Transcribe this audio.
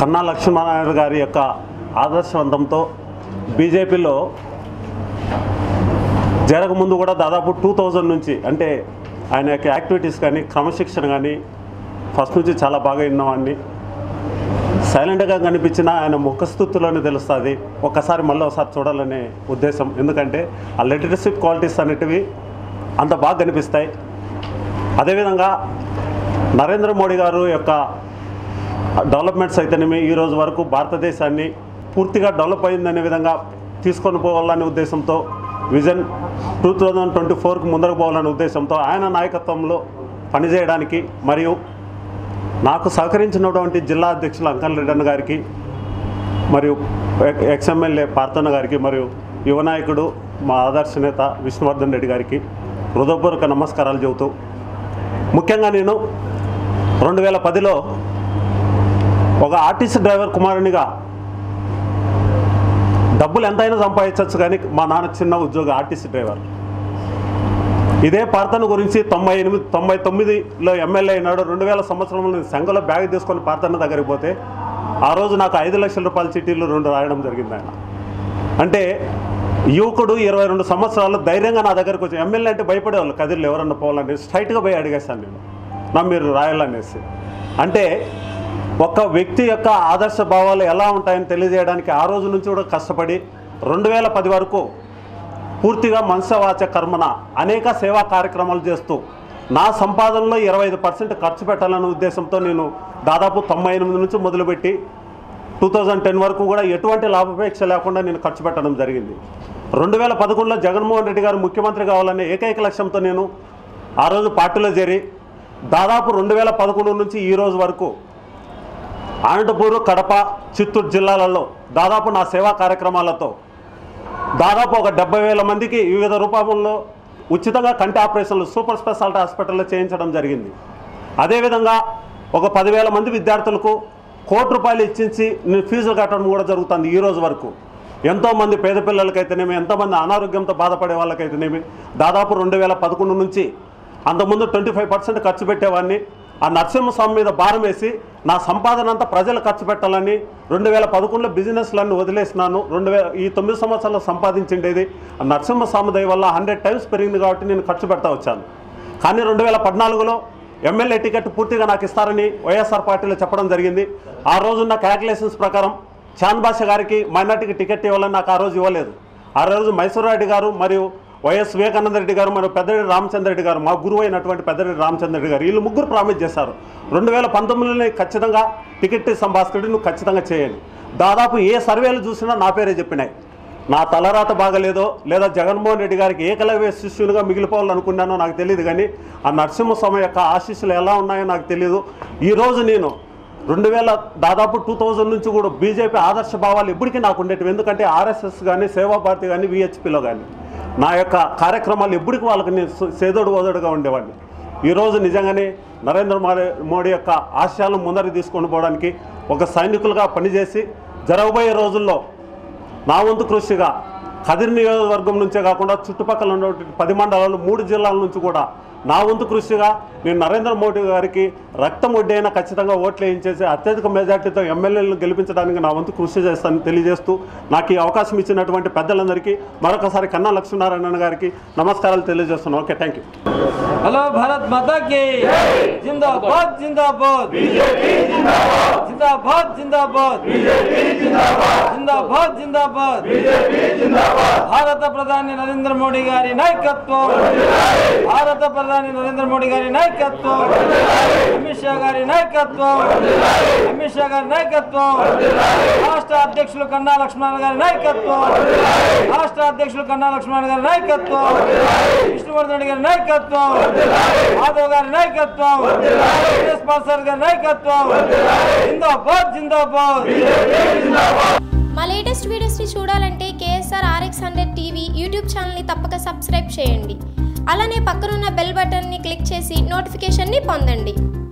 కన్నా లక్ష్మీనారాయణ గారి యొక్క ఆదర్శవంతంతో బీజేపీలో జరగముందు కూడా దాదాపు టూ థౌజండ్ నుంచి అంటే ఆయన యొక్క యాక్టివిటీస్ కానీ క్రమశిక్షణ కానీ ఫస్ట్ నుంచి చాలా బాగా విన్నవాడిని సైలెంట్గా కనిపించిన ఆయన ముఖస్థుతిలోనే తెలుస్తుంది ఒక్కసారి మళ్ళీ ఒకసారి చూడాలనే ఉద్దేశం ఎందుకంటే ఆ లీడర్షిప్ క్వాలిటీస్ అనేటివి అంత బాగా కనిపిస్తాయి అదేవిధంగా నరేంద్ర మోడీ గారు యొక్క డెవలప్మెంట్స్ అయితేనేమి ఈ రోజు వరకు భారతదేశాన్ని పూర్తిగా డెవలప్ అయిందనే విధంగా తీసుకొని పోవాలనే ఉద్దేశంతో విజన్ టూ థౌజండ్ ట్వంటీ ఫోర్కి ముందరకు పోవాలనే ఉద్దేశంతో ఆయన నాయకత్వంలో పనిచేయడానికి మరియు నాకు సహకరించినటువంటి జిల్లా అధ్యక్షులు అంకల్ రెడ్డి అన్న గారికి మరియు ఎక్- ఎక్స్ఎమ్మెల్యే పార్థన్న గారికి మరియు యువ నాయకుడు మా ఆదర్శ నేత విష్ణువర్ధన్ రెడ్డి గారికి హృదయపూర్వక నమస్కారాలు చెబుతూ ముఖ్యంగా నేను రెండు వేల పదిలో ఒక ఆర్టీసీ డ్రైవర్ కుమారునిగా డబ్బులు ఎంతైనా సంపాదించవచ్చు కానీ మా నాన్న చిన్న ఉద్యోగ ఆర్టీసీ డ్రైవర్ ఇదే పార్థన గురించి తొంభై ఎనిమిది తొంభై తొమ్మిదిలో ఎమ్మెల్యే అయినాడు రెండు వేల సంవత్సరంలో నేను సంఘంలో బ్యాగ్ తీసుకొని పార్థన దగ్గరికి పోతే ఆ రోజు నాకు ఐదు లక్షల రూపాయల చిట్టీలు రెండు రాయడం జరిగింది ఆయన అంటే యువకుడు ఇరవై రెండు సంవత్సరాలు ధైర్యంగా నా దగ్గరకు వచ్చి ఎమ్మెల్యే అంటే భయపడేవాళ్ళు కదిరిలో ఎవరన్నా పోవాలంటే స్ట్రైట్గా పోయి అడిగేశాను నేను నా మీరు రాయాలనేసి అంటే ఒక వ్యక్తి యొక్క ఆదర్శ భావాలు ఎలా ఉంటాయని తెలియజేయడానికి ఆ రోజు నుంచి కూడా కష్టపడి రెండు వేల పది వరకు పూర్తిగా మనసవాచ కర్మన అనేక సేవా కార్యక్రమాలు చేస్తూ నా సంపాదనలో ఇరవై ఐదు పర్సెంట్ ఖర్చు పెట్టాలనే ఉద్దేశంతో నేను దాదాపు తొంభై ఎనిమిది నుంచి మొదలుపెట్టి టూ థౌజండ్ టెన్ వరకు కూడా ఎటువంటి లాభాపేక్ష లేకుండా నేను ఖర్చు పెట్టడం జరిగింది రెండు వేల పదకొండులో జగన్మోహన్ రెడ్డి గారు ముఖ్యమంత్రి కావాలనే ఏకైక లక్ష్యంతో నేను ఆ రోజు పార్టీలో చేరి దాదాపు రెండు వేల పదకొండు నుంచి ఈ రోజు వరకు అనంతపూరు కడప చిత్తూరు జిల్లాలలో దాదాపు నా సేవా కార్యక్రమాలతో దాదాపు ఒక డెబ్బై వేల మందికి వివిధ రూపంలో ఉచితంగా కంటి ఆపరేషన్లు సూపర్ స్పెషాలిటీ హాస్పిటల్లో చేయించడం జరిగింది అదేవిధంగా ఒక పదివేల మంది విద్యార్థులకు కోటి రూపాయలు ఇచ్చించి నేను ఫీజులు కట్టడం కూడా జరుగుతుంది ఈ రోజు వరకు ఎంతోమంది పేద పిల్లలకైతేనేమి ఎంతోమంది అనారోగ్యంతో బాధపడే వాళ్ళకైతేనేమి దాదాపు రెండు వేల పదకొండు నుంచి అంతకుముందు ట్వంటీ ఫైవ్ పర్సెంట్ ఖర్చు పెట్టేవాడిని ఆ నరసింహస్వామి మీద భారం వేసి నా సంపాదన అంతా ప్రజలు ఖర్చు పెట్టాలని రెండు వేల పదకొండులో బిజినెస్లన్నీ వదిలేసినాను రెండు వేల ఈ తొమ్మిది సంవత్సరాలు సంపాదించిండేది ఆ నరసింహస్వామి దయ వల్ల హండ్రెడ్ టైమ్స్ పెరిగింది కాబట్టి నేను ఖర్చు పెడతా వచ్చాను కానీ రెండు వేల పద్నాలుగులో ఎమ్మెల్యే టికెట్ పూర్తిగా నాకు ఇస్తారని వైఎస్ఆర్ పార్టీలో చెప్పడం జరిగింది ఆ రోజున్న క్యాల్కులేషన్స్ ప్రకారం చాంద్ బాష గారికి మైనార్టీకి టికెట్ ఇవ్వాలని నాకు ఆ రోజు ఇవ్వలేదు ఆ రోజు మైసూర్ రెడ్డి గారు మరియు వైఎస్ వివేకానంద రెడ్డి గారు మరియు పెద్దరెడ్డి రామచంద్ర రెడ్డి గారు మా గురువు అయినటువంటి పెద్దరెడ్డి రామచంద్ర రెడ్డి గారు వీళ్ళు ముగ్గురు ప్రామిస్ చేశారు రెండు వేల పంతొమ్మిదిలోనే ఖచ్చితంగా టికెట్ సంభాస్కరుడు నువ్వు ఖచ్చితంగా చేయాలి దాదాపు ఏ సర్వేలు చూసినా నా పేరే చెప్పినాయి నా తలరాత బాగలేదో లేదా జగన్మోహన్ రెడ్డి గారికి ఏకలవ్య శిష్యునిగా మిగిలిపోవాలనుకున్నానో నాకు తెలియదు కానీ ఆ నరసింహస్వామి యొక్క ఆశీస్సులు ఎలా ఉన్నాయో నాకు తెలియదు ఈరోజు నేను రెండు వేల దాదాపు టూ థౌజండ్ నుంచి కూడా బీజేపీ ఆదర్శ భావాలు ఎప్పటికీ నాకు ఉండేటివి ఎందుకంటే ఆర్ఎస్ఎస్ కానీ సేవా భారతి కానీ విహెచ్పిలో కానీ నా యొక్క కార్యక్రమాలు ఎప్పటికీ వాళ్ళకి నేను సే- సేదోడు ఓదోడుగా ఉండేవాడిని ఈరోజు నిజంగానే నరేంద్ర మోడీ మోడీ యొక్క ఆశయాలను ముందరికి తీసుకొని పోవడానికి ఒక సైనికులుగా పనిచేసి జరగబోయే రోజుల్లో నా వంతు కృషిగా కదిరి నియోజకవర్గం నుంచే కాకుండా చుట్టుపక్కల ఉన్నటువంటి పది మండలాలు మూడు జిల్లాల నుంచి కూడా నా వంతు కృషిగా నేను నరేంద్ర మోడీ గారికి రక్తం ఒడ్డైనా ఖచ్చితంగా ఓట్లు వేయించేసి అత్యధిక మెజార్టీతో ఎమ్మెల్యేలను గెలిపించడానికి నా వంతు కృషి చేస్తానని తెలియజేస్తూ నాకు ఈ అవకాశం ఇచ్చినటువంటి పెద్దలందరికీ మరొకసారి కన్నా లక్ష్మీనారాయణ గారికి నమస్కారాలు తెలియజేస్తున్నాను okay thank you hello Bharat Mata की जिंदाबाद जिंदाबाद जिंदाबाद जिंदाबाद जिंदाबाद जिंदाबाद భారత ప్రధాని నరేంద్ర మోడీ గారి నాయకత్వం భారత ప్రధాని నరేంద్ర మోడీ గారి నాయకత్వం అమిత్ షా గారి నాయకత్వం అమిత్ షా గారి నాయకత్వం రాష్ట్ర అధ్యక్షులు కన్నా లక్ష్మణ్ గారి నాయకత్వం రాష్ట్ర అధ్యక్షులు కన్నా లక్ష్మణ్ గారి నాయకత్వం విష్ణువర్ధన్ రెడ్డి గారి నాయకత్వం మాధవ్ గారి నాయకత్వం స్పాన్సర్ గారి నాయకత్వం జిందాబాద్ జిందాబాద్ మా లేటెస్ట్ వీడియోస్ని చూడాలంటే KSR RX hundred TV YouTube ఛానల్ని తప్పక సబ్స్క్రైబ్ చేయండి అలానే పక్కనున్న బెల్ బటన్ని క్లిక్ చేసి నోటిఫికేషన్ని పొందండి